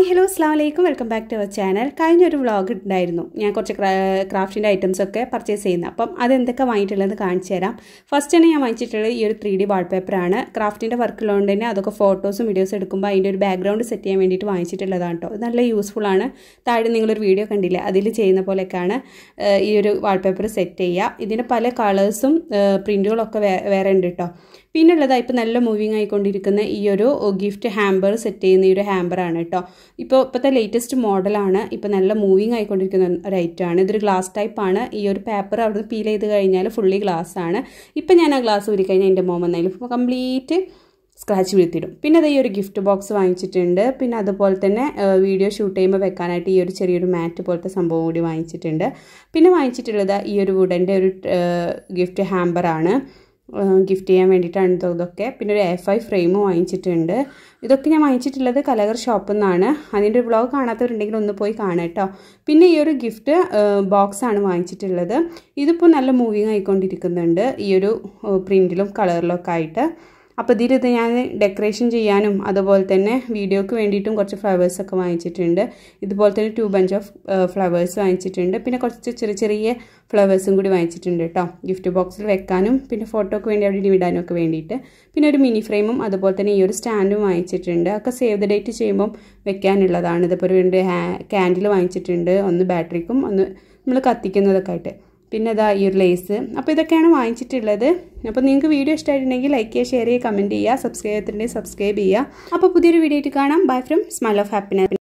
hello അസ്ലാം വലൈക്കും welcome back to our channel കഴിഞ്ഞൊരു വ്ളോഗ് ഉണ്ടായിരുന്നു ഞാൻ കുറച്ച് ക്രാഫ്റ്റിൻ്റെ ഐറ്റംസ് ഒക്കെ പർച്ചേസ് ചെയ്യുന്നത് അപ്പം അതെന്തൊക്കെ വാങ്ങിയിട്ടുള്ളതെന്ന് കാണിച്ചു തരാം ഫസ്റ്റ് തന്നെ ഞാൻ വാങ്ങിച്ചിട്ടുള്ളത് ഈ ഒരു ത്രീ ഡി വാൾപേപ്പറാണ് ക്രാഫ്റ്റിൻ്റെ വർക്കുള്ളതുകൊണ്ട് തന്നെ അതൊക്കെ ഫോട്ടോസും വീഡിയോസ് എടുക്കുമ്പോൾ അതിൻ്റെ ഒരു ബാക്ക്ഗ്രൗണ്ട് സെറ്റ് ചെയ്യാൻ വേണ്ടിയിട്ട് വാങ്ങിച്ചിട്ടുള്ളതാണ് കേട്ടോ ഇത് നല്ല യൂസ്ഫുൾ ആണ് താഴെ നിങ്ങളൊരു വീഡിയോ കണ്ടില്ലേ അതിൽ ചെയ്യുന്ന പോലെയൊക്കെയാണ് ഈ ഒരു വാൾപേപ്പർ സെറ്റ് ചെയ്യുക ഇതിന് പല കളേഴ്സും പ്രിൻറ്റുകളൊക്കെ വേറെ ഉണ്ട് കേട്ടോ പിന്നെ ഉള്ളതായി ഇപ്പോൾ നല്ല മൂവിങ് ആയിക്കൊണ്ടിരിക്കുന്ന ഈ ഒരു ഗിഫ്റ്റ് ഹാമ്പർ സെറ്റ് ചെയ്യുന്ന ഈ ഒരു ഹാമ്പറാണ് കേട്ടോ ഇപ്പോൾ ഇപ്പോഴത്തെ ലേറ്റസ്റ്റ് മോഡലാണ് ഇപ്പോൾ നല്ല മൂവിങ് ആയിക്കൊണ്ടിരിക്കുന്ന ഒരു ഐറ്റമാണ് ഇതൊരു ഗ്ലാസ് ടൈപ്പാണ് ഈ ഒരു പേപ്പർ അവിടെ നിന്ന് പീൽ ചെയ്ത് കഴിഞ്ഞാൽ ഫുള്ളി ഗ്ലാസ് ആണ് ഇപ്പം ഞാൻ ആ ഗ്ലാസ് ഊരി കഴിഞ്ഞാൽ എൻ്റെ മോൻ വന്നതിൽ ഇപ്പോൾ കംപ്ലീറ്റ് സ്ക്രാച്ച് വീഴ്ത്തിയിടും പിന്നെ അത് ഈ ഒരു ഗിഫ്റ്റ് ബോക്സ് വാങ്ങിച്ചിട്ടുണ്ട് പിന്നെ അതുപോലെ തന്നെ വീഡിയോ ഷൂട്ട് ചെയ്യുമ്പോൾ വെക്കാനായിട്ട് ഈ ഒരു ചെറിയൊരു മാറ്റ് പോലത്തെ സംഭവം കൂടി വാങ്ങിച്ചിട്ടുണ്ട് പിന്നെ വാങ്ങിച്ചിട്ടുള്ളത് ഈ ഒരു വുഡൻ്റെ ഒരു ഗിഫ്റ്റ് ഹാമ്പറാണ് ഗിഫ്റ്റ് ചെയ്യാൻ വേണ്ടിയിട്ടാണ് ഇതൊക്കെ പിന്നെ ഒരു എഫ് ഐ ഫ്രെയിമും വാങ്ങിച്ചിട്ടുണ്ട് ഇതൊക്കെ ഞാൻ വാങ്ങിച്ചിട്ടുള്ളത് കലകർ ഷോപ്പിൽ നിന്നാണ് അതിൻ്റെ ഒരു ബ്ലോഗ് കാണാത്തവരുണ്ടെങ്കിൽ ഒന്ന് പോയി കാണാം കേട്ടോ പിന്നെ ഈ ഒരു ഗിഫ്റ്റ് ബോക്സാണ് വാങ്ങിച്ചിട്ടുള്ളത് ഇതിപ്പോൾ നല്ല മൂവിങ് ആയിക്കൊണ്ടിരിക്കുന്നുണ്ട് ഈ ഒരു പ്രിൻറ്റിലും കളറിലൊക്കെ ആയിട്ട് അപ്പോൾ ഇതിലിത് ഞാൻ ഡെക്കറേഷൻ ചെയ്യാനും അതുപോലെ തന്നെ വീഡിയോക്ക് വേണ്ടിയിട്ടും കുറച്ച് ഫ്ലവേഴ്സൊക്കെ വാങ്ങിച്ചിട്ടുണ്ട് ഇതുപോലെ തന്നെ ടു ബഞ്ച് ഓഫ് ഫ്ലവേഴ്സ് വാങ്ങിച്ചിട്ടുണ്ട് പിന്നെ കുറച്ച് ചെറിയ ചെറിയ ഫ്ലവേഴ്സും കൂടി വാങ്ങിച്ചിട്ടുണ്ട് കേട്ടോ ഗിഫ്റ്റ് ബോക്സിൽ വെക്കാനും പിന്നെ ഫോട്ടോക്ക് വേണ്ടി അവിടെ ഇടാനും ഒക്കെ വേണ്ടിയിട്ട് പിന്നെ ഒരു മിനി ഫ്രെയിമും അതുപോലെ തന്നെ ഈ ഒരു സ്റ്റാൻഡും വാങ്ങിച്ചിട്ടുണ്ട് ഒക്കെ സേവ് ദ ഡേറ്റ് ചെയ്യുമ്പം വെക്കാനുള്ളതാണ് ഇതിപ്പോൾ ഒരു രണ്ട് ക്യാൻഡിൽ വാങ്ങിച്ചിട്ടുണ്ട് ഒന്ന് ബാറ്ററിക്കും ഒന്ന് നമ്മൾ കത്തിക്കുന്നതൊക്കെ ആയിട്ട് പിന്നെ ഇതാ ഈ ഒരു ലേസ് അപ്പോൾ ഇതൊക്കെയാണ് വാങ്ങിച്ചിട്ടുള്ളത് അപ്പോൾ നിങ്ങൾക്ക് വീഡിയോ ഇഷ്ടമായിട്ടുണ്ടെങ്കിൽ ലൈക്ക് ചെയ്യുക ഷെയർ ചെയ്യുക കമൻറ്റ് ചെയ്യുക സബ്സ്ക്രൈബ് ചെയ്തിട്ടുണ്ടെങ്കിൽ സബ്സ്ക്രൈബ് ചെയ്യുക അപ്പോൾ പുതിയൊരു വീഡിയോ ആയിട്ട് കാണാം bye from smile of happiness